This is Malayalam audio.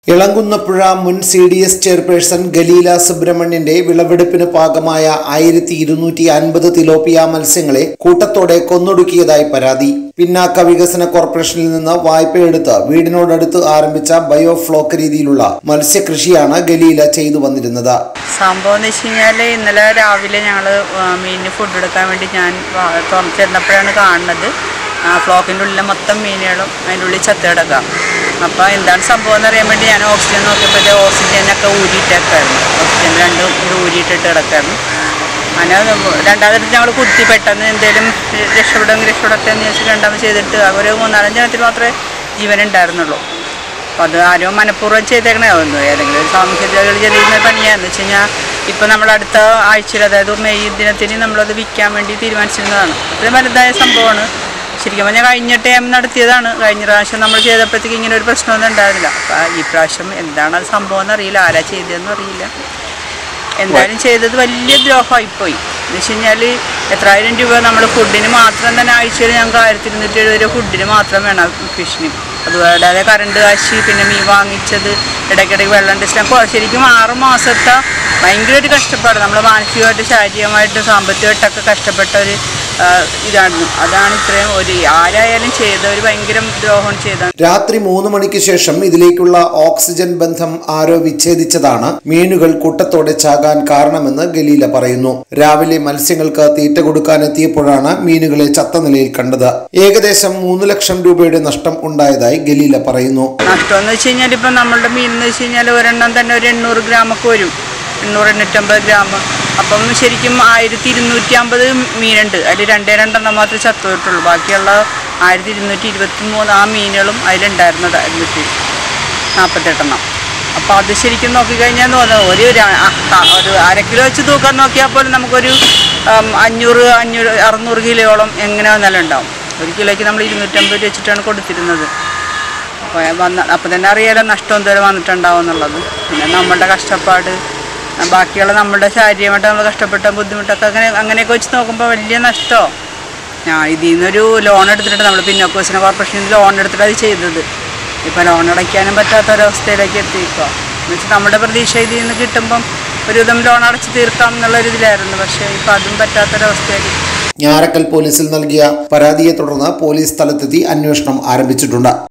ഇളങ്കുന്നപ്പുഴ മുൻ C D S chairperson Galeela സുബ്രഹ്മണ്യന്റെ വിളവെടുപ്പിന് പാകമായ ആയിരത്തി ഇരുന്നൂറ്റി അൻപത് തിലോപ്പിയ മത്സ്യങ്ങളെ കൂട്ടത്തോടെ കൊന്നൊടുക്കിയതായി പരാതി പിന്നാക്ക വികസന കോർപ്പറേഷനിൽ നിന്ന് വായ്പയെടുത്ത് വീടിനോടടുത്ത് ആരംഭിച്ച ബയോഫ്ലോക്ക് രീതിയിലുള്ള മത്സ്യകൃഷിയാണ് ഗലീല ചെയ്തു വന്നിരുന്നത് സംഭവം എന്ന് വെച്ച് കഴിഞ്ഞാൽ ഇന്നലെ രാവിലെ ഞങ്ങൾ മീനിന് ഫുഡ് എടുക്കാൻ വേണ്ടി ഞാൻ വാ- തുറന്ന് ചെന്നപ്പോഴാണ് കാണുന്നത് ആ, ഫ്ലോക്കിൻ്റെ ഉള്ളിലെ മൊത്തം മീനുകളും അതിൻ്റെ ഉള്ളിൽ ചത്ത് കിടക്കാം അപ്പോൾ എന്താണ് സംഭവം എന്ന് അറിയാൻ വേണ്ടി ഞാൻ ഓക്സിജൻ നോക്കിയപ്പോഴത്തെ ഓക്സിജനൊക്കെ ഊരിയിട്ടേക്കായിരുന്നു ഓക്സിജൻ രണ്ടും ഇത് ഊരിയിട്ടിട്ട് കിടക്കായിരുന്നു അങ്ങനെ രണ്ടാമത് ഞങ്ങൾ കുത്തി പെട്ടെന്ന് എന്തെങ്കിലും രക്ഷപ്പെടുമെങ്കിൽ രക്ഷപ്പെടട്ടെ എന്ന് വെച്ച് രണ്ടാമത് ചെയ്തിട്ട് ഒരു മൂന്നാലഞ്ച് എണ്ണത്തിൽ മാത്രമേ ജീവൻ ഉണ്ടായിരുന്നുള്ളൂ അപ്പോൾ അത് ആരോ മനഃപൂർവ്വം ചെയ്തേക്കണേ ഒന്ന് ഏതെങ്കിലും ഒരു സാമൂഹ്യതകൾ ചെയ്യുന്ന പണിയാന്ന് വെച്ച് കഴിഞ്ഞാൽ ഇപ്പം നമ്മൾ അടുത്ത ആഴ്ചയിൽ അതായത് മെയ് ദിനത്തിന് നമ്മളത് വിൽക്കാൻ വേണ്ടി തീരുമാനിച്ചിരുന്നതാണ് അത്രയും വലുതായ സംഭവമാണ് ശരിക്കും പറഞ്ഞാൽ കഴിഞ്ഞ ടൈം നടത്തിയതാണ് കഴിഞ്ഞ പ്രാവശ്യം നമ്മൾ ചെയ്തപ്പോഴത്തേക്ക് ഇങ്ങനെ ഒരു പ്രശ്നമൊന്നും ഉണ്ടായിരുന്നില്ല അപ്പോൾ ഈ പ്രാവശ്യം എന്താണ് അത് സംഭവം എന്നറിയില്ല ആരാ ചെയ്തതെന്ന് അറിയില്ല എന്തായാലും ചെയ്തത് വലിയ ദ്രോഹമായിപ്പോയി എന്ന് വെച്ച് കഴിഞ്ഞാൽ എത്രായിരം രൂപ നമ്മൾ ഫുഡിന് മാത്രം തന്നെ ആഴ്ചയിൽ ഞങ്ങൾക്ക് ആയിരത്തി ഇരുന്നൂറ്റി എഴുപത് രൂപ ഫുഡിന് മാത്രം വേണം ഫിഷിന് അതുകൂടാതെ കറണ്ട് കാശ് പിന്നെ മീൻ വാങ്ങിച്ചത് ഇടയ്ക്കിടയ്ക്ക് വെള്ളം ടെസ്റ്റ് ശരിക്കും ആറ് മാസത്തെ ഭയങ്കര ഒരു കഷ്ടപ്പാട് നമ്മൾ മാനസികമായിട്ട് ശാരീരികമായിട്ട് സാമ്പത്തികമായിട്ടൊക്കെ കഷ്ടപ്പെട്ട ഒരു ആ, ഇതായിരുന്നു അതാണ് ഇത്രയും ഒരു ആരായാലും ചെയ്ത ഒരു ഭയങ്കര ദ്രോഹം ചെയ്ത രാത്രി മൂന്ന് മണിക്ക് ശേഷം ഇതിലേക്കുള്ള ഓക്സിജൻ ബന്ധം ആരോ വിച്ഛേദിച്ചതാണ് മീനുകൾ കൂട്ടത്തോടെ ചാകാൻ കാരണമെന്ന് ഗലീല പറയുന്നു രാവിലെ മത്സ്യങ്ങൾക്ക് തീറ്റ കൊടുക്കാനെത്തിയപ്പോഴാണ് മീനുകളെ ചത്ത നിലയിൽ കണ്ടത് ഏകദേശം മൂന്ന് ലക്ഷം രൂപയുടെ നഷ്ടം ഉണ്ടായതായി ഗലീല പറയുന്നു നഷ്ടമെന്ന് വെച്ച് കഴിഞ്ഞാൽ ഇപ്പം നമ്മളുടെ മീൻ എന്ന് വെച്ച് കഴിഞ്ഞാൽ ഒരെണ്ണം തന്നെ ഒരു എണ്ണൂറ് ഗ്രാമൊക്കെ വരും എണ്ണൂറ് എണ്ണൂറ്റമ്പത് ഗ്രാം അപ്പം ശരിക്കും ആയിരത്തി ഇരുന്നൂറ്റി അമ്പത് മീനുണ്ട് അതിൽ രണ്ടേ രണ്ടെണ്ണം മാത്രമേ ചത്തുപോയിട്ടുള്ളൂ ബാക്കിയുള്ള ആയിരത്തി ഇരുന്നൂറ്റി ഇരുപത്തി മൂന്ന് ആ മീനുകളും അതിലുണ്ടായിരുന്നത് ഇരുന്നൂറ്റി നാൽപ്പത്തെട്ടെണ്ണം അപ്പോൾ അത് ശരിക്കും നോക്കിക്കഴിഞ്ഞാൽ തോന്നുന്നു ഒരു ര- ആ, ആ, ഒരു അര കിലോ വെച്ച് തൂക്കാൻ നോക്കിയാൽ പോലും നമുക്കൊരു ഉം, അഞ്ഞൂറ് അഞ്ഞൂറ് അറുന്നൂറ് കിലോയോളം എങ്ങനെ വന്നാലും ഉണ്ടാവും ഒരു കിലോയ്ക്ക് നമ്മൾ ഇരുന്നൂറ്റമ്പത് രൂപ വെച്ചിട്ടാണ് കൊടുത്തിരുന്നത് അപ്പോൾ വന്ന അപ്പോൾ തന്നെ അറിയാലോ നഷ്ടം എന്തോരം വന്നിട്ടുണ്ടാവും എന്നുള്ളത് പിന്നെ നമ്മളുടെ കഷ്ടപ്പാട് ബാക്കിയുള്ള നമ്മുടെ ശാരീരികമായിട്ട് നമ്മൾ കഷ്ടപ്പെട്ട ബുദ്ധിമുട്ടൊക്കെ അങ്ങനെ അങ്ങനെയൊക്കെ വെച്ച് നോക്കുമ്പോൾ വലിയ നഷ്ടമോ ഞാൻ ഇതിൽ നിന്നൊരു ലോൺ എടുത്തിട്ട് നമ്മൾ പിന്നോക്ക വികസന കോർപ്പറേഷനിൽ നിന്ന് ലോൺ എടുത്തിട്ട് അത് ചെയ്തത് ഇപ്പോൾ ലോൺ അടയ്ക്കാനും പറ്റാത്ത ഒരവസ്ഥയിലേക്ക് എത്തിയിപ്പോൾ എന്ന് വെച്ചാൽ നമ്മുടെ പ്രതീക്ഷ ഇതിൽ നിന്ന് കിട്ടുമ്പം ഒരുവിധം ലോൺ അടച്ച് തീർക്കാം എന്നുള്ള ഇതിലായിരുന്നു പക്ഷേ ഇപ്പോൾ അതും പറ്റാത്തൊരവസ്ഥയായി ഞാറക്കൽ പോലീസിൽ നൽകിയ പരാതിയെ തുടർന്ന് പോലീസ് സ്ഥലത്തെത്തി അന്വേഷണം ആരംഭിച്ചിട്ടുണ്ട്